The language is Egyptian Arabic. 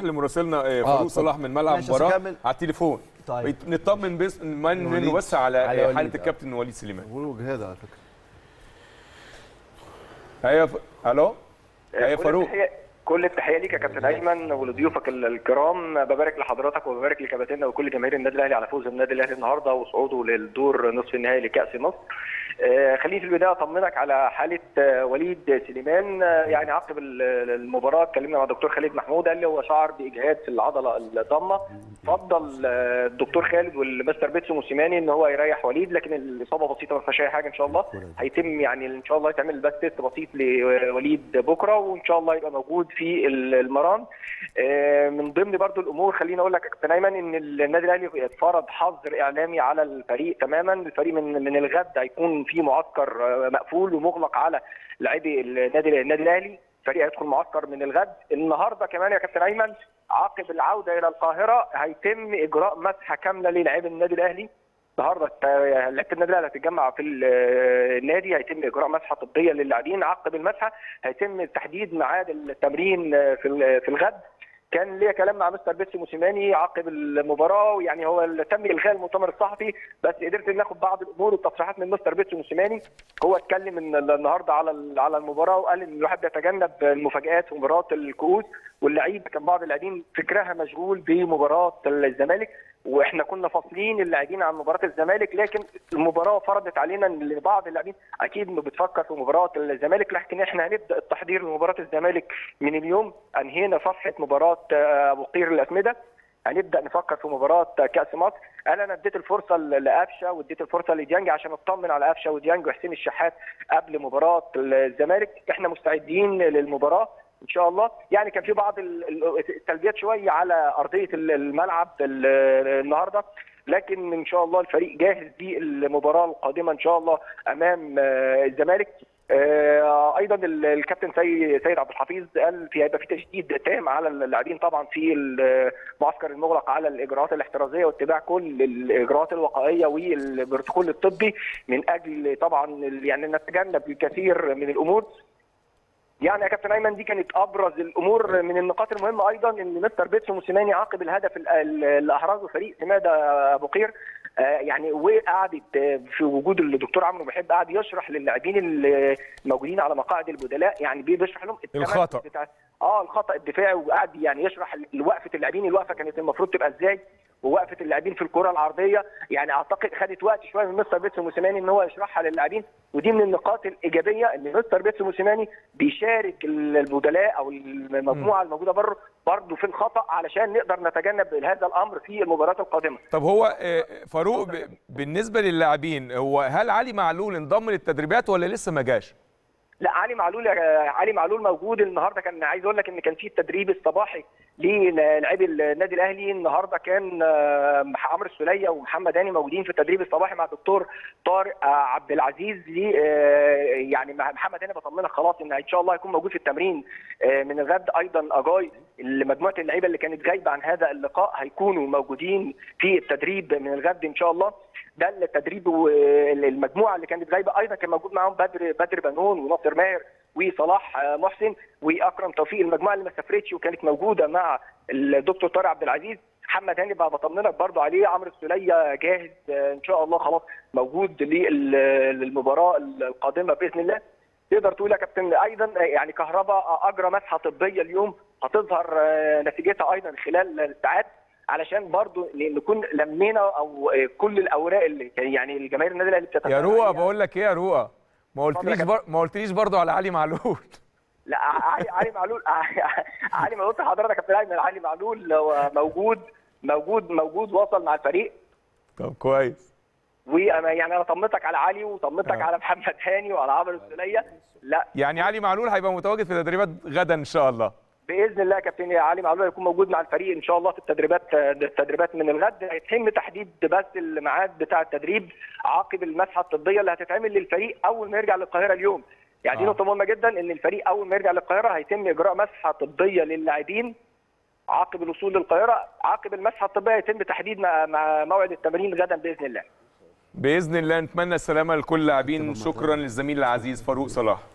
لمراسلنا آه، فاروق اتفضل. صلاح من ملعب ماشي، المباراه أكمل. على التليفون طيب. نطمن بس من وليد. منه بس على, على آه، وليد، حاله آه. الكابتن وليد سليمان بيقولوا جهاد على فكره ايوه ف... الو ايوه كل فاروق التحية- كل التحيه ليك يا كابتن ايمن ولضيوفك ال- الكرام ببارك لحضرتك وببارك لكباتننا وكل جماهير النادي الاهلي على فوز النادي الاهلي النهارده وصعوده للدور نصف النهائي لكاس مصر آه، خليني في البدايه اطمنك على حاله آه، وليد سليمان آه، يعني عقب ال- المباراه اتكلمنا مع الدكتور خالد محمود قال لي هو شعر باجهاد في العضله الضمه فضل آه، الدكتور خالد والمستر بيتسو موسيماني ان هو يريح وليد لكن الاصابه بسيطه ما فيهاش اي حاجه ان شاء الله هيتم يعني ان شاء الله يتعمل بس تيست بسيط لوليد بكره وان شاء الله يبقى موجود في المران آه، من ضمن برضو الامور خليني اقول لك يا كابتن ايمن ان النادي الاهلي فرض حظر اعلامي على الفريق تماما الفريق من من الغد هيكون في معسكر آه، مقفول ومغلق على لاعبي النادي النادي الاهلي فريق هيدخل معسكر من الغد النهارده كمان يا كابتن ايمن عقب العوده الى القاهره هيتم اجراء مسحه كامله للاعبي النادي الاهلي النهارده الت- لعيبه النادي الاهلي هتتجمع في ال- النادي هيتم اجراء مسحه طبيه للاعبين عقب المسحه هيتم تحديد ميعاد التمرين في ال- في الغد كان ليا كلام مع مستر بيتسي موسيماني عقب المباراه ويعني هو اللي تم الغاء المؤتمر الصحفي بس قدرت ان ناخد بعض الامور والتصريحات من مستر بيتسي موسيماني هو اتكلم ان النهارده على ال- على المباراه وقال ان الواحد بيتجنب المفاجات في مباراه الكؤوس واللعيب كان بعض اللاعبين فكرها مشغول بمباراه الزمالك واحنا كنا فاصلين اللاعبين عن مباراه الزمالك لكن المباراه فرضت علينا ان بعض اللاعبين اكيد ما بتفكر في مباراه الزمالك لكن احنا هنبدا التحضير لمباراه الزمالك من اليوم انهينا صفحه مباراه آه، ابو قير الاسمده هنبدا نفكر في مباراه كاس مصر انا انا اديت الفرصه لقفشه واديت الفرصه لديانج عشان اطمن على قفشه وديانج وحسين الشحات قبل مباراه الزمالك احنا مستعدين للمباراه ان شاء الله يعني كان في بعض ال- ال- السلبيات شويه على ارضيه ال- الملعب ال- النهارده لكن ان شاء الله الفريق جاهز للمباراه القادمه ان شاء الله امام آه، الزمالك آه، ايضا ال- الكابتن سي- سيد عبد الحفيظ قال في هيبقى في تشديد تام على اللاعبين طبعا في المعسكر المغلق على الاجراءات الاحترازيه واتباع كل الاجراءات الوقائيه والبروتوكول الطبي من اجل طبعا ال- يعني نتجنب الكثير من الامور يعني يا كابتن ايمن دي كانت ابرز الامور من النقاط المهمه ايضا ان مستر بيتسو موسيماني عقب الهدف ال- ال- اللي احرزه فريق سماده ابو قير آه، يعني وقعدت آه، في وجود الدكتور عمرو محب قعد يشرح للاعبين الموجودين على مقاعد البدلاء يعني بيشرح لهم التمركز الخطأ. بتاع اه الخطا الدفاعي وقعد يعني يشرح وقفه اللاعبين الوقفه كانت المفروض تبقى ازاي ووقفه اللاعبين في الكره العرضيه يعني اعتقد خدت وقت شويه من مستر بيتسو موسيماني ان هو يشرحها للاعبين ودي من النقاط الايجابيه ان مستر بيتسو موسيماني بيشارك البدلاء او المجموعه الموجوده بره برضه في الخطا علشان نقدر نتجنب هذا الامر في المباريات القادمه طب هو آه، فاروق ب- بالنسبه للاعبين هو هل علي معلول انضم للتدريبات ولا لسه ما جاش؟ لا علي معلول علي معلول موجود النهارده كان عايز اقول لك ان كان في التدريب الصباحي للاعبي النادي الاهلي النهارده كان آه، عمرو السوليه ومحمد هاني موجودين في التدريب الصباحي مع الدكتور طارق آه، عبد العزيز لي- آه، يعني مع محمد هاني بطمنك خلاص ان ان شاء الله هيكون موجود في التمرين آه، من الغد ايضا اجاي مجموعه اللعيبه اللي كانت غايبه عن هذا اللقاء هيكونوا موجودين في التدريب من الغد ان شاء الله ده التدريب والمجموعه اللي كانت غايبه ايضا كان موجود معاهم بدر بدر بنون وناصر ماهر وصلاح آه، محسن واكرم توفيق المجموعه اللي ما سافرتش وكانت موجوده مع الدكتور طارق عبد العزيز محمد هاني بقى بطمنك برضو عليه عمرو السوليه جاهز آه، ان شاء الله خلاص موجود لل- للمباراه القادمه باذن الله تقدر تقول يا كابتن ايضا يعني كهرباء اجرى مسحه طبيه اليوم هتظهر آه، نتيجتها ايضا خلال ساعات علشان برضو نكون لمينا او آه، كل الاوراق اللي يعني الجماهير النادي الاهلي بتتفق يا روقه عليها. بقول لك ايه يا روقه ما قلتليش اتفضل يا بر... ما قلتليش برضه على علي معلول لا علي علي معلول علي معلول حضرتك يا كابتن ايمن علي معلول هو موجود موجود موجود وصل مع الفريق طب كويس وانا يعني انا طمنتك على علي وطمنتك آه. على محمد هاني وعلى عمرو السوليه لا يعني علي معلول هيبقى متواجد في تدريبات غدا ان شاء الله باذن الله يا كابتن يا علي معلول هيكون موجود مع الفريق ان شاء الله في التدريبات التدريبات من الغد هيتم تحديد بس الميعاد بتاع التدريب عقب المسحه الطبيه اللي هتتعمل للفريق اول ما يرجع للقاهره اليوم يعني دي آه. نقطه مهمه جدا ان الفريق اول ما يرجع للقاهره هيتم اجراء مسحه طبيه للاعبين عقب الوصول للقاهره عقب المسحه الطبيه هيتم تحديد مع مع موعد التمرين غدا باذن الله باذن الله نتمنى السلامه لكل اللاعبين شكرا للزميل العزيز فاروق صلاح